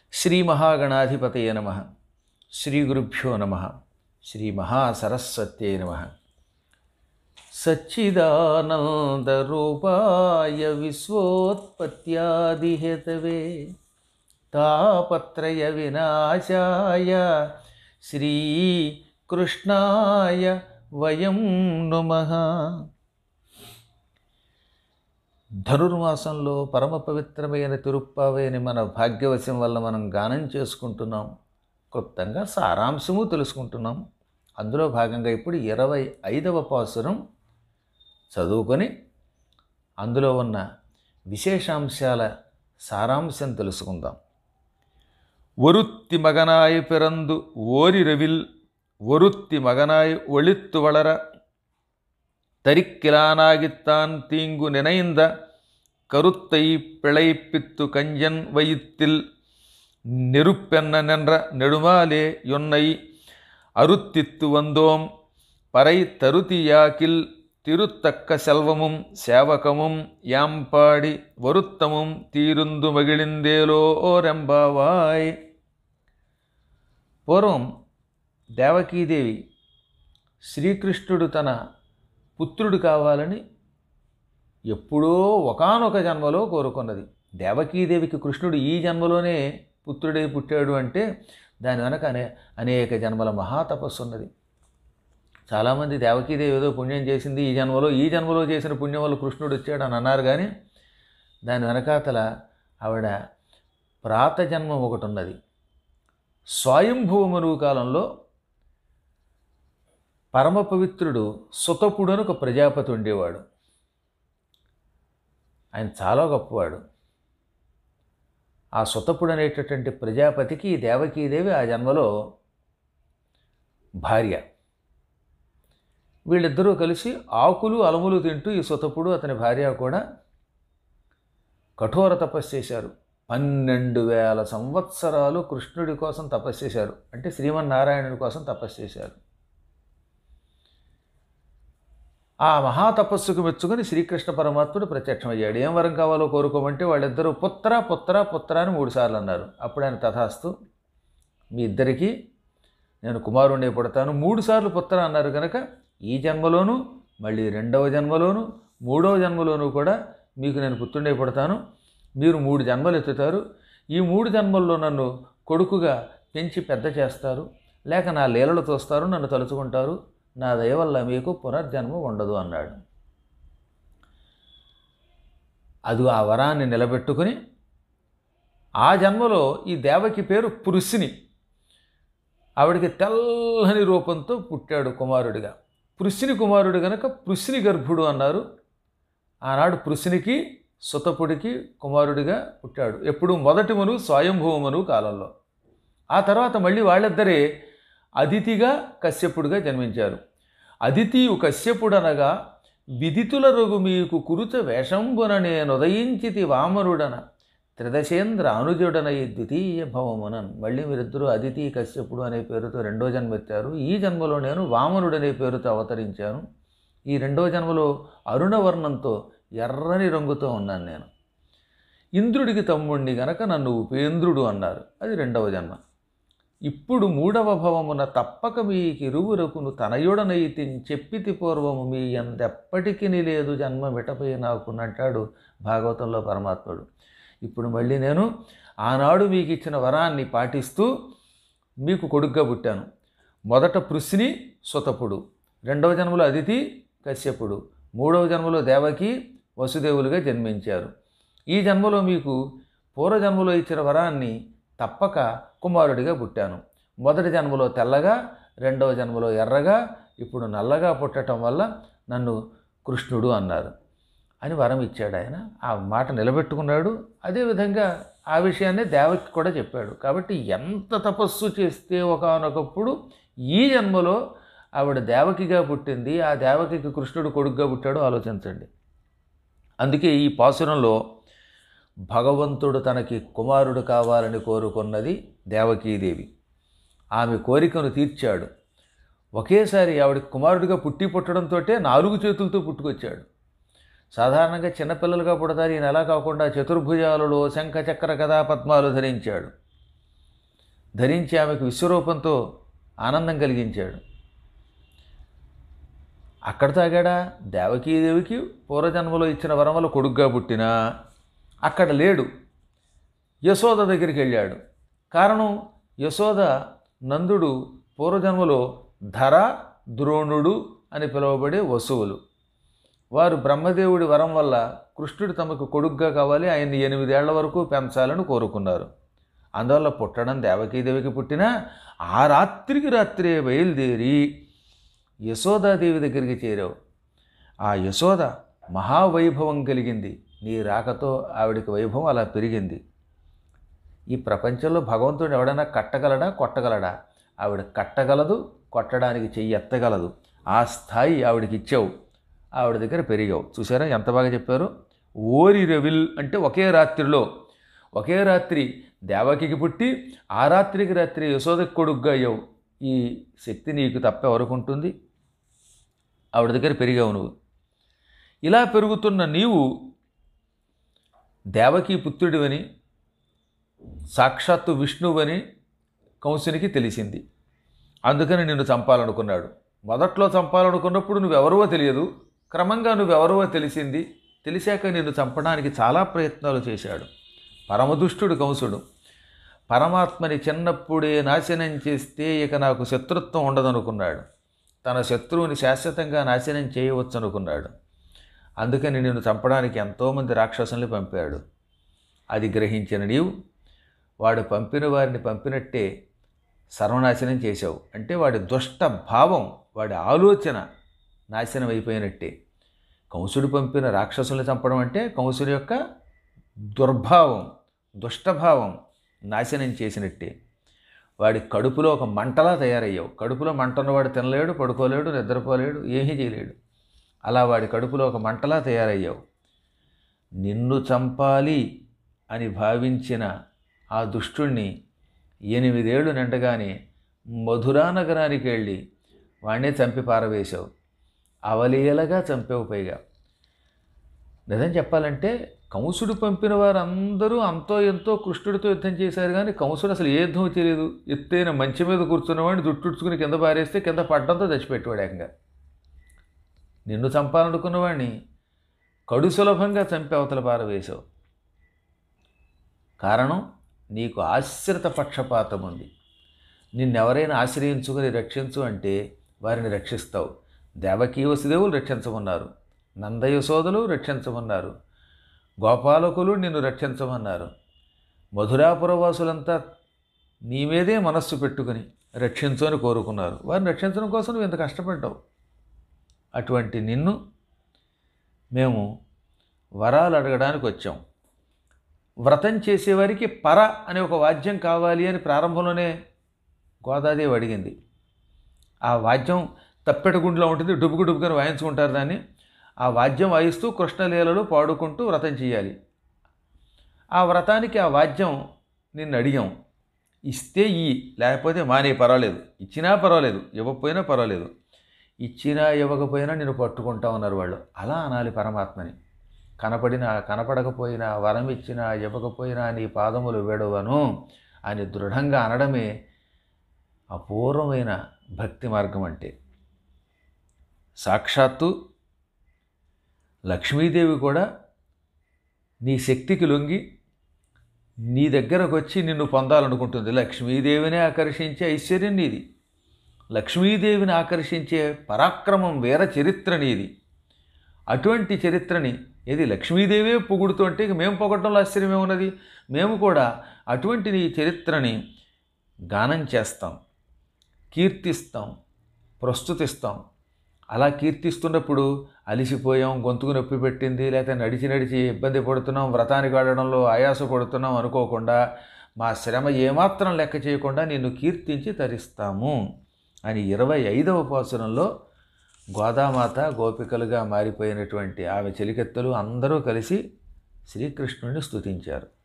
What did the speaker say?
శ్రీ మహాగణాధిపతయ నమ శ్రీ గురుభ్యో నమ శ్రీ మహాసరస్వత్యై నమ సచ్చిదానందరూపాయ విశ్వోత్పత్యాదిహేతవే తాపత్రయ వినాశాయ శ్రీకృష్ణాయ వయం నుమః ధనుర్మాసంలో పరమ పవిత్రమైన తిరుప్పావేని మన భాగ్యవశం వల్ల మనం గానం చేసుకుంటున్నాం క్లుప్తంగా సారాంశము తెలుసుకుంటున్నాం అందులో భాగంగా ఇప్పుడు ఇరవై ఐదవ పాసురం చదువుకొని అందులో ఉన్న విశేషాంశాల సారాంశం తెలుసుకుందాం ஒருத்தி மகனாய் பிறந்து ஓரிரவில் ஒருத்தி மகனாய் ஒளித்து வளர தரிக்கிலானாகித்தான் தீங்கு நினைந்த கருத்தை பிழைப்பித்து கஞ்சன் வயித்தில் நெருப்பென்ன நின்ற நெடுமாலே యొన్నై அருத்தித்து வந்தோம் பறை தருதியாக்கில் திருத்தக்க செல்வமும் சேவகமும் யாம்பாடி வருத்தமும் தீருந்து మగిళిందేలో రెంబావాయ్ పూర్వం దేవకీదేవి శ్రీకృష్ణుడు తన పుత్రుడు కావాలని ఎప్పుడో ఒకానొక జన్మలో కోరుకున్నది దేవకీదేవికి కృష్ణుడు ఈ జన్మలోనే పుత్రుడై పుట్టాడు అంటే దాని వెనక అనే అనేక జన్మల మహాతపస్సు ఉన్నది చాలామంది దేవకీదేవి ఏదో పుణ్యం చేసింది ఈ జన్మలో ఈ జన్మలో చేసిన పుణ్యం వల్ల కృష్ణుడు వచ్చాడు అని అన్నారు కానీ దాని వెనకాతల ఆవిడ ప్రాత జన్మం ఒకటి ఉన్నది స్వయంభువ మరువు కాలంలో పరమ పవిత్రుడు సుతపుడు అని ఒక ప్రజాపతి ఉండేవాడు ఆయన చాలా గొప్పవాడు ఆ సుతపుడు అనేటటువంటి ప్రజాపతికి ఈ దేవకీదేవి ఆ జన్మలో భార్య వీళ్ళిద్దరూ కలిసి ఆకులు అలములు తింటూ ఈ సుతపుడు అతని భార్య కూడా కఠోర తపస్సు చేశారు పన్నెండు వేల సంవత్సరాలు కృష్ణుడి కోసం తపస్సు చేశారు అంటే శ్రీమన్నారాయణుడి కోసం తపస్సు చేశారు ఆ మహాతపస్సుకు మెచ్చుకొని శ్రీకృష్ణ పరమాత్ముడు ప్రత్యక్షమయ్యాడు ఏం వరం కావాలో కోరుకోమంటే వాళ్ళిద్దరూ పుత్ర పుత్ర పుత్ర అని మూడుసార్లు అన్నారు అప్పుడు ఆయన తథాస్తు మీ ఇద్దరికీ నేను కుమారుణ్ణి పుడతాను మూడుసార్లు పుత్ర అన్నారు కనుక ఈ జన్మలోను మళ్ళీ రెండవ జన్మలోను మూడవ జన్మలోనూ కూడా మీకు నేను పుత్రుడే పుడతాను మీరు మూడు జన్మలు ఎత్తుతారు ఈ మూడు జన్మల్లో నన్ను కొడుకుగా పెంచి పెద్ద చేస్తారు లేక నా లీలలు తోస్తారు నన్ను తలుచుకుంటారు నా దయ వల్ల మీకు పునర్జన్మ ఉండదు అన్నాడు అది ఆ వరాన్ని నిలబెట్టుకుని ఆ జన్మలో ఈ దేవకి పేరు పురుషిని ఆవిడికి తెల్లని రూపంతో పుట్టాడు కుమారుడిగా పృశ్ని కుమారుడు గనక పృశ్ని గర్భుడు అన్నారు ఆనాడు పృశ్నికి సుతపుడికి కుమారుడిగా పుట్టాడు ఎప్పుడు మొదటి మను స్వయంభూమను కాలంలో ఆ తర్వాత మళ్ళీ వాళ్ళిద్దరే అదితిగా కశ్యపుడుగా జన్మించారు అదితియు కశ్యపుడనగా విదితుల రఘు మీకు కురుచ వేషంబున నేను ఉదయించితి వామనుడన త్రిదశేంద్ర అనుజుడన ఈ ద్వితీయ భవమునన్ మళ్ళీ మీరిద్దరూ అదితి కశ్యపుడు అనే పేరుతో రెండో జన్మ ఎత్తారు ఈ జన్మలో నేను వామనుడనే పేరుతో అవతరించాను ఈ రెండో జన్మలో అరుణవర్ణంతో ఎర్రని రంగుతో ఉన్నాను నేను ఇంద్రుడికి తమ్ముణ్ణి గనక నన్ను ఉపేంద్రుడు అన్నారు అది రెండవ జన్మ ఇప్పుడు మూడవ భవమున తప్పక మీకిరువురకును తనయుడనైతి చెప్పితి పూర్వము మీ ఎందెప్పటికీ లేదు జన్మ మిటపై నాకునంటాడు భాగవతంలో పరమాత్ముడు ఇప్పుడు మళ్ళీ నేను ఆనాడు మీకు ఇచ్చిన వరాన్ని పాటిస్తూ మీకు కొడుగ్గా పుట్టాను మొదట పృశ్ని సుతపుడు రెండవ జన్మలో అదితి కశ్యపుడు మూడవ జన్మలో దేవకి వసుదేవులుగా జన్మించారు ఈ జన్మలో మీకు పూర్వజన్మలో ఇచ్చిన వరాన్ని తప్పక కుమారుడిగా పుట్టాను మొదటి జన్మలో తెల్లగా రెండవ జన్మలో ఎర్రగా ఇప్పుడు నల్లగా పుట్టడం వల్ల నన్ను కృష్ణుడు అన్నారు అని వరం ఇచ్చాడు ఆయన ఆ మాట నిలబెట్టుకున్నాడు అదేవిధంగా ఆ విషయాన్ని దేవకి కూడా చెప్పాడు కాబట్టి ఎంత తపస్సు చేస్తే ఒకనొకప్పుడు ఈ జన్మలో ఆవిడ దేవకిగా పుట్టింది ఆ దేవకికి కృష్ణుడు కొడుకుగా పుట్టాడో ఆలోచించండి అందుకే ఈ పాసురంలో భగవంతుడు తనకి కుమారుడు కావాలని కోరుకున్నది దేవకీదేవి ఆమె కోరికను తీర్చాడు ఒకేసారి ఆవిడకి కుమారుడిగా పుట్టి పుట్టడంతో నాలుగు చేతులతో పుట్టుకొచ్చాడు సాధారణంగా చిన్నపిల్లలుగా పుడతారు ఈయన ఎలా కాకుండా చతుర్భుజాలలో శంఖ చక్ర కథా పద్మాలు ధరించాడు ధరించి ఆమెకు విశ్వరూపంతో ఆనందం కలిగించాడు అక్కడ తాగాడా దేవకీదేవికి పూర్వజన్మలో ఇచ్చిన వరం వల్ల కొడుగ్గా పుట్టినా అక్కడ లేడు యశోద దగ్గరికి వెళ్ళాడు కారణం యశోద నందుడు పూర్వజన్మలో ధర ద్రోణుడు అని పిలువబడే వసువులు వారు బ్రహ్మదేవుడి వరం వల్ల కృష్ణుడు తమకు కొడుగ్గా కావాలి ఆయన్ని ఎనిమిదేళ్ల వరకు పెంచాలని కోరుకున్నారు అందువల్ల పుట్టడం దేవకీదేవికి పుట్టినా ఆ రాత్రికి రాత్రే బయలుదేరి యశోదాదేవి దగ్గరికి చేరావు ఆ యశోద మహావైభవం కలిగింది నీ రాకతో ఆవిడికి వైభవం అలా పెరిగింది ఈ ప్రపంచంలో భగవంతుడు ఎవడైనా కట్టగలడా కొట్టగలడా ఆవిడ కట్టగలదు కొట్టడానికి చెయ్యి ఎత్తగలదు ఆ స్థాయి ఆవిడకి ఇచ్చావు ఆవిడ దగ్గర పెరిగావు చూసారా ఎంత బాగా చెప్పారు ఓరి రవిల్ అంటే ఒకే రాత్రిలో ఒకే రాత్రి దేవకికి పుట్టి ఆ రాత్రికి రాత్రి యశోదకి కొడుగ్గా అయ్యావు ఈ శక్తి నీకు తప్ప ఎవరికి ఉంటుంది ఆవిడ దగ్గర పెరిగావు నువ్వు ఇలా పెరుగుతున్న నీవు దేవకీ పుత్రుడివని సాక్షాత్తు విష్ణువని కంసునికి తెలిసింది అందుకని నిన్ను చంపాలనుకున్నాడు మొదట్లో చంపాలనుకున్నప్పుడు నువ్వెవరో తెలియదు క్రమంగా నువ్వెవరో తెలిసింది తెలిసాక నిన్ను చంపడానికి చాలా ప్రయత్నాలు చేశాడు పరమదుష్టుడు కంసుడు పరమాత్మని చిన్నప్పుడే నాశనం చేస్తే ఇక నాకు శత్రుత్వం ఉండదనుకున్నాడు తన శత్రువుని శాశ్వతంగా నాశనం చేయవచ్చు అనుకున్నాడు అందుకని నిన్ను చంపడానికి ఎంతోమంది రాక్షసుల్ని పంపాడు అది గ్రహించిన నీవు వాడు పంపిన వారిని పంపినట్టే సర్వనాశనం చేశావు అంటే వాడి దుష్ట భావం వాడి ఆలోచన నాశనం అయిపోయినట్టే కంసుడు పంపిన రాక్షసుల్ని చంపడం అంటే కంసుడి యొక్క దుర్భావం దుష్టభావం నాశనం చేసినట్టే వాడి కడుపులో ఒక మంటలా తయారయ్యావు కడుపులో మంట ఉన్నవాడు తినలేడు పడుకోలేడు నిద్రపోలేడు ఏమీ చేయలేడు అలా వాడి కడుపులో ఒక మంటలా తయారయ్యావు నిన్ను చంపాలి అని భావించిన ఆ దుష్టుణ్ణి ఎనిమిదేళ్లు నిండగానే మధురా నగరానికి వెళ్ళి వాణ్ణే చంపి పారవేశావు అవలీలగా చంపావు పైగా నిజం చెప్పాలంటే కంసుడు పంపిన వారందరూ అంతో ఎంతో కృష్ణుడితో యుద్ధం చేశారు కానీ కంసుడు అసలు ఏ యుద్ధం తెలియదు ఎత్తైన మంచి మీద కూర్చున్నవాడిని జుట్టుడ్చుకుని కింద పారేస్తే కింద పడ్డంతో చచ్చిపెట్టేవాడు ఏకంగా నిన్ను చంపాలనుకున్నవాడిని కడు సులభంగా చంపి అవతల పారవేశావు కారణం నీకు ఆశ్రిత పక్షపాతం ఉంది నిన్నెవరైనా ఆశ్రయించుకుని రక్షించు అంటే వారిని రక్షిస్తావు దేవకీ వసుదేవులు రక్షించమన్నారు నందయశోదలు రక్షించమన్నారు గోపాలకులు నిన్ను రక్షించమన్నారు మధురాపురవాసులంతా నీ మీదే మనస్సు పెట్టుకుని రక్షించు అని కోరుకున్నారు వారిని రక్షించడం కోసం నువ్వు ఇంత కష్టపడ్డావు అటువంటి నిన్ను మేము వరాలు అడగడానికి వచ్చాం వ్రతం చేసేవారికి పర అనే ఒక వాద్యం కావాలి అని ప్రారంభంలోనే గోదాదేవి అడిగింది ఆ వాద్యం తప్పెట గుండెలో ఉంటుంది డుబుకు డుబుకని వాయించుకుంటారు దాన్ని ఆ వాద్యం వాయిస్తూ కృష్ణలీలలో పాడుకుంటూ వ్రతం చేయాలి ఆ వ్రతానికి ఆ వాద్యం నిన్ను అడిగాం ఇస్తే ఈ లేకపోతే మానే పర్వాలేదు ఇచ్చినా పర్వాలేదు ఇవ్వకపోయినా పర్వాలేదు ఇచ్చినా ఇవ్వకపోయినా నేను పట్టుకుంటా ఉన్నారు వాళ్ళు అలా అనాలి పరమాత్మని కనపడినా కనపడకపోయినా వరం ఇచ్చినా ఇవ్వకపోయినా నీ పాదములు వేడవను అని దృఢంగా అనడమే అపూర్వమైన భక్తి మార్గం అంటే సాక్షాత్తు లక్ష్మీదేవి కూడా నీ శక్తికి లొంగి నీ దగ్గరకు వచ్చి నిన్ను పొందాలనుకుంటుంది లక్ష్మీదేవిని ఆకర్షించే ఐశ్వర్యం నీది లక్ష్మీదేవిని ఆకర్షించే పరాక్రమం వేర చరిత్ర నీది అటువంటి చరిత్రని ఏది లక్ష్మీదేవే పొగుడుతూ అంటే ఇక మేము పొగడంలో ఆశ్చర్యమే ఉన్నది మేము కూడా అటువంటి నీ చరిత్రని గానం చేస్తాం కీర్తిస్తాం ప్రస్తుతిస్తాం అలా కీర్తిస్తున్నప్పుడు అలిసిపోయాం గొంతుకు నొప్పి పెట్టింది లేకపోతే నడిచి నడిచి ఇబ్బంది పడుతున్నాం వ్రతానికి ఆడడంలో ఆయాస పడుతున్నాం అనుకోకుండా మా శ్రమ ఏమాత్రం లెక్క చేయకుండా నిన్ను కీర్తించి తరిస్తాము అని ఇరవై ఐదవ పాసురంలో గోదామాత గోపికలుగా మారిపోయినటువంటి ఆమె చెలికెత్తలు అందరూ కలిసి శ్రీకృష్ణుడిని స్తుతించారు